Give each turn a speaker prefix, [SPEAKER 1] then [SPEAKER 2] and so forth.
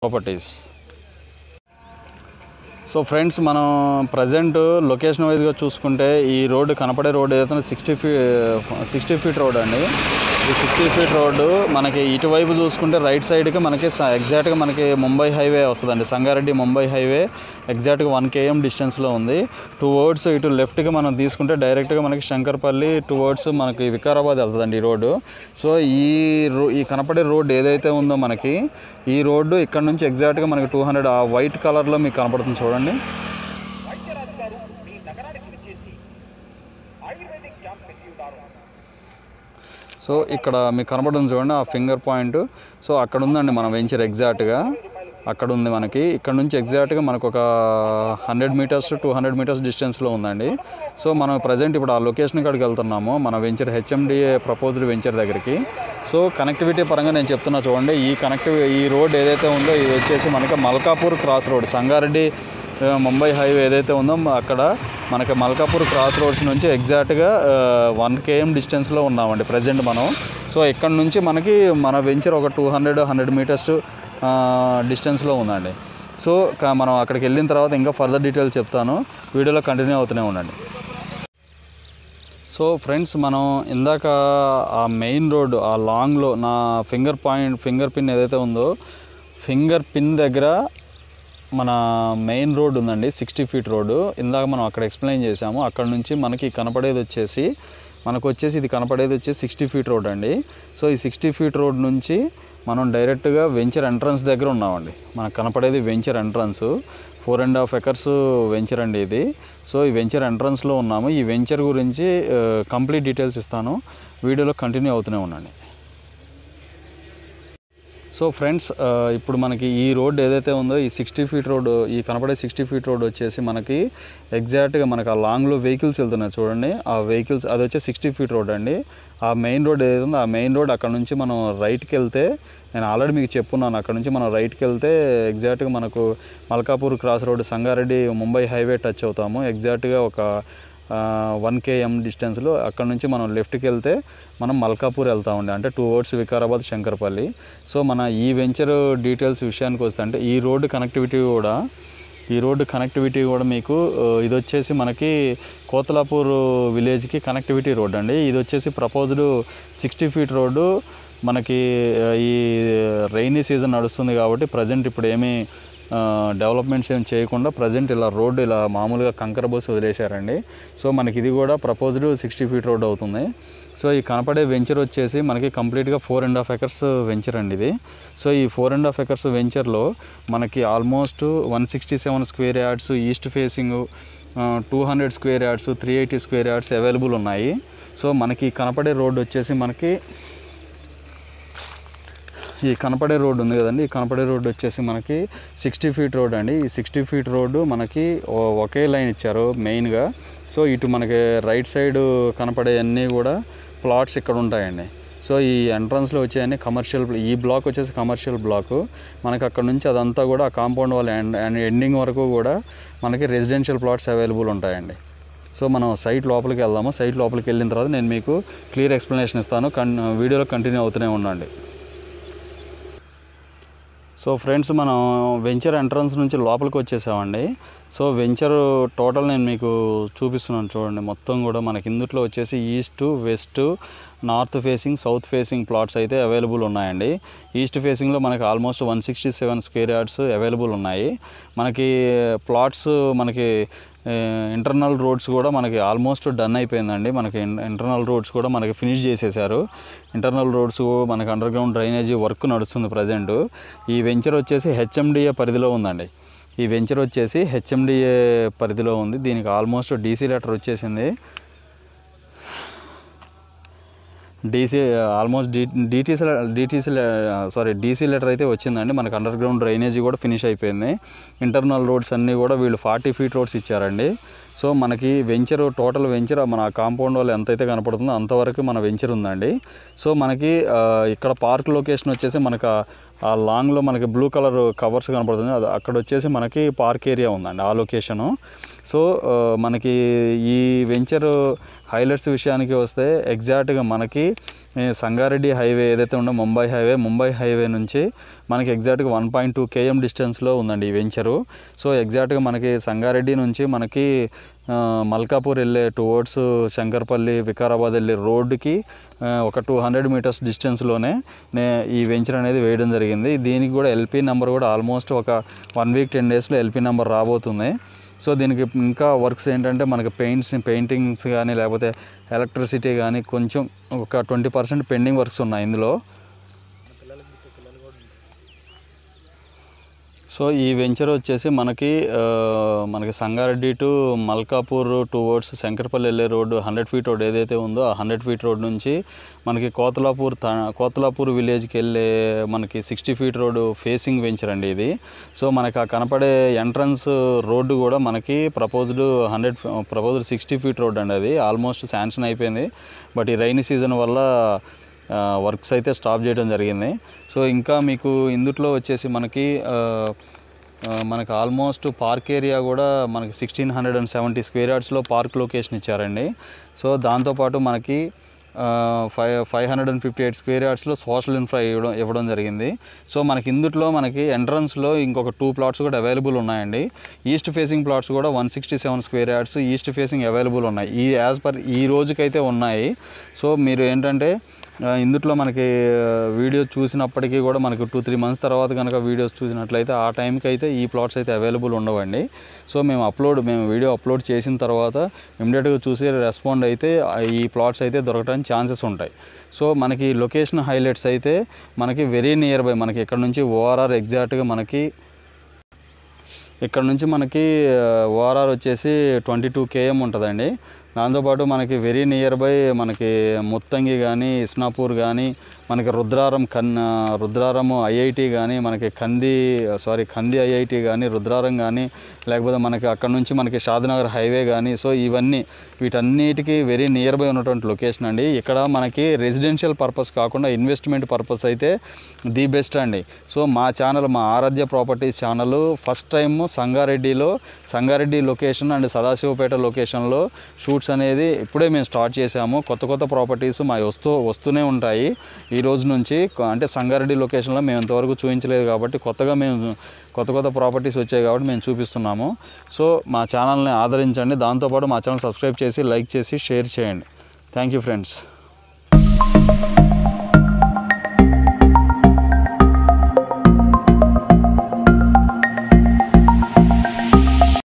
[SPEAKER 1] properties so friends మనం present location వైజ్గా చూసుకుంటే ఈ రోడ్డు కనపడే రోడ్డు ఏదైతే sixty feet sixty feet road అండి ఈ సిక్స్టీ ఫీట్ రోడ్డు మనకి ఇటువైపు చూసుకుంటే రైట్ సైడ్కి మనకి స- ఎగ్జాక్ట్గా మనకి ముంబై హైవే వస్తుందండి సంగారెడ్డి ముంబై హైవే ఎగ్జాక్ట్గా వన్ కేఎం డిస్టెన్స్లో ఉంది టూ వర్డ్స్ ఇటు లెఫ్ట్కి మనం తీసుకుంటే డైరెక్ట్గా మనకి శంకర్పల్లి టూ వర్డ్స్ మనకి వికారాబాద్ వెళ్తుందండి ఈ రోడ్డు సో ఈ రో ఈ కనపడే రోడ్డు ఏదైతే ఉందో మనకి ఈ రోడ్డు ఇక్కడ నుంచి ఎగ్జాక్ట్గా మనకి టూ హండ్రెడ్ ఆ వైట్ కలర్లో మీకు కనపడుతుంది చూడండి సో ఇక్కడ మీకు కనబడుతుంది చూడండి ఆ ఫింగర్ పాయింట్ సో అక్కడ ఉందండి మన వెంచర్ ఎగ్జాక్ట్గా అక్కడ ఉంది మనకి ఇక్కడ నుంచి ఎగ్జాక్ట్గా మనకు ఒక hundred metres two hundred metres డిస్టెన్స్లో ఉందండి సో మనం ప్రజెంట్ ఇప్పుడు ఆ లొకేషన్ కాడికి వెళ్తున్నాము మన వెంచర్ హెచ్ఎండిఏ ప్రపోజ్డ్ వెంచర్ దగ్గరికి సో కనెక్టివిటీ పరంగా నేను చెప్తున్నా చూడండి ఈ కనెక్టివ్ ఈ రోడ్ ఏదైతే ఉందో ఇది వచ్చేసి మనకి మల్కాపూర్ క్రాస్ రోడ్ సంగారెడ్డి ఆ, ముంబై హైవే ఏదైతే ఉందో అక్కడ మనకి మల్కాపూర్ క్రాస్ రోడ్స్ నుంచి ఎగ్జాక్ట్గా వన్ కేఎం డిస్టెన్స్లో ఉన్నామండి ప్రజెంట్ మనం సో ఇక్కడ నుంచి మనకి మన వెంచర్ ఒక టూ హండ్రెడ్ హండ్రెడ్ మీటర్స్ డిస్టెన్స్లో ఉందండి సో క- మనం అక్కడికి వెళ్ళిన తర్వాత ఇంకా ఫర్దర్ డీటెయిల్స్ చెప్తాను వీడియోలో కంటిన్యూ అవుతూనే ఉండండి సో ఫ్రెండ్స్ మనం ఇందాక ఆ మెయిన్ రోడ్ ఆ లాంగ్లో నా ఫింగర్ పాయింట్ ఫింగర్ పిన్ ఏదైతే ఉందో ఫింగర్ పిన్ దగ్గర మన మెయిన్ రోడ్ ఉందండి సిక్స్టీ ఫీట్ రోడ్డు ఇందాక మనం అక్కడ ఎక్స్ప్లెయిన్ చేసాము అక్కడ నుంచి మనకి కనపడేది వచ్చేసి మనకు వచ్చేసి ఇది కనపడేది వచ్చేసి సిక్స్టీ ఫీట్ రోడ్ అండి సో ఈ సిక్స్టీ ఫీట్ రోడ్ నుంచి మనం డైరెక్ట్గా వెంచర్ ఎంట్రన్స్ దగ్గర ఉన్నామండి మనకు కనపడేది venture entrance four and half acres venture అండి ఇది సో ఈ వెంచర్ ఎంట్రన్స్లో ఉన్నాము ఈ వెంచర్ గురించి కంప్లీట్ డీటెయిల్స్ ఇస్తాను వీడియోలో కంటిన్యూ అవుతూనే ఉండండి సో ఫ్రెండ్స్ ఆ, ఇప్పుడు మనకి ఈ రోడ్ ఏదైతే ఉందో ఈ సిక్స్టీ ఫీట్ రోడ్ ఈ కనపడే సిక్స్టీ ఫీట్ రోడ్ వచ్చేసి మనకి ఎగ్జాక్ట్గా మనకి ఆ లాంగ్లో వెహికల్స్ వెళ్తున్నాయి చూడండి ఆ వెహికల్స్ అది వచ్చే సిక్స్టీ ఫీట్ రోడ్ అండి ఆ మెయిన్ రోడ్ ఏదైతే ఉందో ఆ మెయిన్ రోడ్ అక్కడ నుంచి మనం రైట్కి వెళ్తే నేను ఆల్రెడీ మీకు చెప్పున్నాను అక్కడ నుంచి మనం రైట్కి వెళ్తే ఎగ్జాక్ట్గా మనకు Malkapur cross road Sangareddy Mumbai highway touch అవుతాము ఎగ్జాక్ట్గా ఒక వన్ కేఎం డిస్టెన్స్లో అక్కడ నుంచి మనం లెఫ్ట్కి వెళ్తే మనం మల్కాపూర్ వెళ్తామండి అంటే towards Vikarabad Shankarpalli so మన ఈ వెంచర్ డీటెయిల్స్ విషయానికి వస్తే అంటే ఈ రోడ్డు కనెక్టివిటీ కూడా ఈ రోడ్డు కనెక్టివిటీ కూడా మీకు ఆ, ఇది వచ్చేసి మనకి కోతలాపూర్ విలేజ్కి కనెక్టివిటీ రోడ్ అండి ఇది వచ్చేసి ప్రపోజ్డ్ సిక్స్టీ ఫీట్ రోడ్డు మనకి ఆ, ఈ రైనీ సీజన్ నడుస్తుంది కాబట్టి ప్రజెంట్ ఇప్పుడు ఏమీ డెవలప్మెంట్స్ ఏం చేయకుండా ప్రజెంట్ ఇలా రోడ్డు ఇలా మామూలుగా కంకర బస్సు వదిలేశారండి సో మనకి ఇది కూడా ప్రపోజ్డ్ సిక్స్టీ ఫీట్ రోడ్ అవుతుంది సో ఈ కనపడే వెంచర్ వచ్చేసి మనకి కంప్లీట్గా four and half acres venture అండి ఇది సో ఈ ఫోర్ అండ్ హాఫ్ ఎకర్స్ వెంచర్లో మనకి almost one sixty seven square yards east facing two hundred square yards three eighty square yards available ఉన్నాయి సో మనకి కనపడే రోడ్ వచ్చేసి మనకి ఈ కనపడే రోడ్డు ఉంది కదండి ఈ కనపడే రోడ్డు వచ్చేసి మనకి సిక్స్టీ ఫీట్ రోడ్ అండి ఈ సిక్స్టీ ఫీట్ రోడ్డు మనకి ఓ- ఒకే లైన్ ఇచ్చారు మెయిన్గా సో ఇటు మనకి రైట్ సైడ్ కనపడే అన్నీ కూడా ప్లాట్స్ ఇక్కడ ఉంటాయండి సో ఈ ఎంట్రన్స్లో వచ్చేయన్నీ కమర్షియల్ ఈ బ్లాక్ వచ్చేసి కమర్షియల్ బ్లాక్ మనకి అక్కడ నుంచి అదంతా కూడా ఆ కాంపౌండ్ వాళ్ళ ఎండ్ ఎండింగ్ వరకు కూడా మనకి రెసిడెన్షియల్ ప్లాట్స్ అవైలబుల్ ఉంటాయండి సో మనం సైట్ లోపలికి వెళ్దాము సైట్ లోపలికి వెళ్ళిన తర్వాత నేను మీకు క్లియర్ ఎక్స్ప్లెనేషన్ ఇస్తాను కన్ వీడియోలో కంటిన్యూ అవుతూనే ఉండండి సో ఫ్రెండ్స్ మనం వెంచర్ ఎంట్రన్స్ నుంచి లోపలికి వచ్చేసామండి సో వెంచర్ టోటల్ నేను మీకు చూపిస్తున్నాను చూడండి మొత్తం కూడా మనకి ఇందుట్లో వచ్చేసి east west north facing south facing plots అయితే అవైలబుల్ ఉన్నాయండి ఈస్ట్ ఫేసింగ్లో మనకి almost one sixty seven square yards available ఉన్నాయి మనకి ప్లాట్స్ మనకి ఇంటర్నల్ రోడ్స్ కూడా మనకి ఆల్మోస్ట్ డన్ అయిపోయిందండి మనకి ఇంటర్నల్ రోడ్స్ కూడా మనకి ఫినిష్ చేసేసారు ఇంటర్నల్ రోడ్స్ మనకి అండర్ గ్రౌండ్ డ్రైనేజీ వర్క్ నడుస్తుంది ప్రజెంట్ ఈ వెంచర్ వచ్చేసి హెచ్ఎండిఏ పరిధిలో ఉందండి ఈ వెంచర్ వచ్చేసి హెచ్ఎండిఏ పరిధిలో ఉంది దీనికి ఆల్మోస్ట్ డీసీ లెటర్ వచ్చేసింది DC almost D DTC DTC sorry DC letter అయితే వచ్చిందండి మనకి అండర్ గ్రౌండ్ డ్రైనేజీ కూడా ఫినిష్ అయిపోయింది ఇంటర్నల్ రోడ్స్ అన్నీ కూడా వీళ్ళు ఫార్టీ ఫీట్ రోడ్స్ ఇచ్చారండి సో మనకి వెంచర్ టోటల్ వెంచర్ మన కాంపౌండ్ వాళ్ళు ఎంతైతే కనపడుతుందో అంతవరకు మన వెంచర్ ఉందండి సో మనకి ఆ, ఇక్కడ పార్క్ లొకేషన్ వచ్చేసి మనకు ఆ- ఆ లాంగ్లో మనకి బ్లూ కలర్ కవర్స్ కనపడుతుంది అది అక్కడ వచ్చేసి మనకి పార్క్ ఏరియా ఉందండి ఆ లొకేషను సో ఆ, మనకి ఈ వెంచర్ హైలైట్స్ విషయానికి వస్తే ఎగ్జాక్ట్గా మనకి ఈ సంగారెడ్డి హైవే ఏదైతే ఉందో ముంబై హైవే ముంబై హైవే నుంచి మనకి ఎగ్జాక్ట్గా వన్ పాయింట్ టూ కేఎం డిస్టెన్స్లో ఉందండి ఈ వెంచరు సో ఎగ్జాక్ట్గా మనకి సంగారెడ్డి నుంచి మనకి ఆ, మల్కాపూర్ వెళ్ళే టువర్డ్స్ శంకర్పల్లి వికారాబాద్ వెళ్ళే రోడ్డుకి ఆ, ఒక టూ హండ్రెడ్ మీటర్స్ డిస్టెన్స్లోనే నే ఈ వెంచర్ అనేది వేయడం జరిగింది దీనికి కూడా ఎల్పి నెంబర్ కూడా ఆల్మోస్ట్ ఒక వన్ వీక్ టెన్ డేస్లో ఎల్పి నెంబర్ రాబోతుంది సో దీనికి ఇంకా వర్క్స్ ఏంటంటే మనకి పెయింట్స్ పెయింటింగ్స్ కానీ లేకపోతే ఎలక్ట్రిసిటీ కానీ కొంచెం ఒక ట్వంటీ పర్సెంట్ పెండింగ్ వర్క్స్ ఉన్నాయి ఇందులో సో ఈ వెంచర్ వచ్చేసి మనకి ఆ, మనకి సంగారెడ్డి టు మల్కాపూర్ టువర్డ్స్ శంకరపల్లి వెళ్ళే రోడ్డు హండ్రెడ్ ఫీట్ రోడ్ ఏదైతే ఉందో ఆ హండ్రెడ్ ఫీట్ రోడ్ నుంచి మనకి కోతలాపూర్ త- కోతలాపూర్ విలేజ్కి వెళ్ళే మనకి sixty feet road facing venture అండి ఇది సో మనకి ఆ కనపడే ఎంట్రన్స్ రోడ్డు కూడా మనకి proposed hundred proposed sixty feet road అండి అది ఆల్మోస్ట్ శాంక్షన్ అయిపోయింది బట్ ఈ రైనీ సీజన్ వల్ల ఆ, వర్క్స్ అయితే స్టాప్ చేయడం జరిగింది సో ఇంకా మీకు ఇందుట్లో వచ్చేసి మనకి ఆ, ఆ, మనకి ఆల్మోస్ట్ పార్క్ ఏరియా కూడా మనకి sixteen hundred and seventy square యార్డ్స్లో పార్క్ లొకేషన్ ఇచ్చారండి సో దాంతోపాటు మనకి five five hundred and fifty eight square యార్డ్స్లో సోషల్ ఇన్ఫ్రా ఇవ్వడం ఇవ్వడం జరిగింది సో మనకి ఇందుట్లో మనకి ఎంట్రన్స్లో ఇంకొక టూ ప్లాట్స్ కూడా అవైలబుల్ ఉన్నాయండి ఈస్ట్ ఫేసింగ్ ప్లాట్స్ కూడా one sixty seven square yards east facing available ఉన్నాయి ఈ యాజ్ పర్ ఈ రోజుకైతే ఉన్నాయి సో మీరు ఏంటంటే ఆ, ఇందుట్లో మనకి ఆ, వీడియో చూసినప్పటికీ కూడా మనకి టూ త్రీ మంత్స్ తర్వాత కనుక వీడియోస్ చూసినట్లయితే ఆ టైంకి అయితే ఈ ప్లాట్స్ అయితే అవైలబుల్ ఉండవండి సో మేము అప్లోడ్ మేము వీడియో అప్లోడ్ చేసిన తర్వాత ఇమ్మీడియట్గా చూసి రెస్పాండ్ అయితే ఆ, ఈ ప్లాట్స్ అయితే దొరకడానికి ఛాన్సెస్ ఉంటాయి సో మనకి లొకేషన్ హైలైట్స్ అయితే మనకి వెరీ నియర్ బై మనకి ఇక్కడ నుంచి ఓఆర్ఆర్ ఎగ్జాక్ట్గా మనకి ఇక్కడ నుంచి మనకి ఓఆర్ఆర్ వచ్చేసి ట్వంటీ టూ కేఎం ఉంటుందండి దాంతోపాటు మనకి వెరీ నియర్ బై మనకి ముత్తంగి కానీ ఇస్నాపూర్ కానీ మనకి రుద్రారం కన్ రుద్రారం ఐఐటి కానీ మనకి కంది సారీ కంది ఐఐటి కానీ రుద్రారం కానీ లేకపోతే మనకి అక్కడ నుంచి మనకి షాద్నగర్ హైవే కానీ సో ఇవన్నీ వీటన్నిటికీ వెరీ నియర్ బై ఉన్నటువంటి లొకేషన్ అండి ఇక్కడ మనకి రెసిడెన్షియల్ పర్పస్ కాకుండా ఇన్వెస్ట్మెంట్ పర్పస్ అయితే ది బెస్ట్ అండి సో మా ఛానల్ మా Aaradhya properties channel first time సంగారెడ్డిలో సంగారెడ్డి లొకేషన్ అండ్ సదాశివపేట లొకేషన్లో షూట్స్ అనేది ఇప్పుడే మేము స్టార్ట్ చేసాము కొత్త కొత్త ప్రాపర్టీస్ మా వస్తూ వస్తూనే ఉంటాయి ఈ రోజు నుంచి కొ- అంటే సంగారెడ్డి లొకేషన్లో మేము ఇంతవరకు చూపించలేదు కాబట్టి కొత్తగా మేము కొత్త కొత్త ప్రాపర్టీస్ వచ్చాయి కాబట్టి మేము చూపిస్తున్నాము సో మా ఛానల్ని ఆదరించండి దాంతోపాటు మా ఛానల్ సబ్స్క్రైబ్ చేసి లైక్ చేసి షేర్ చేయండి థ్యాంక్ యూ ఫ్రెండ్స్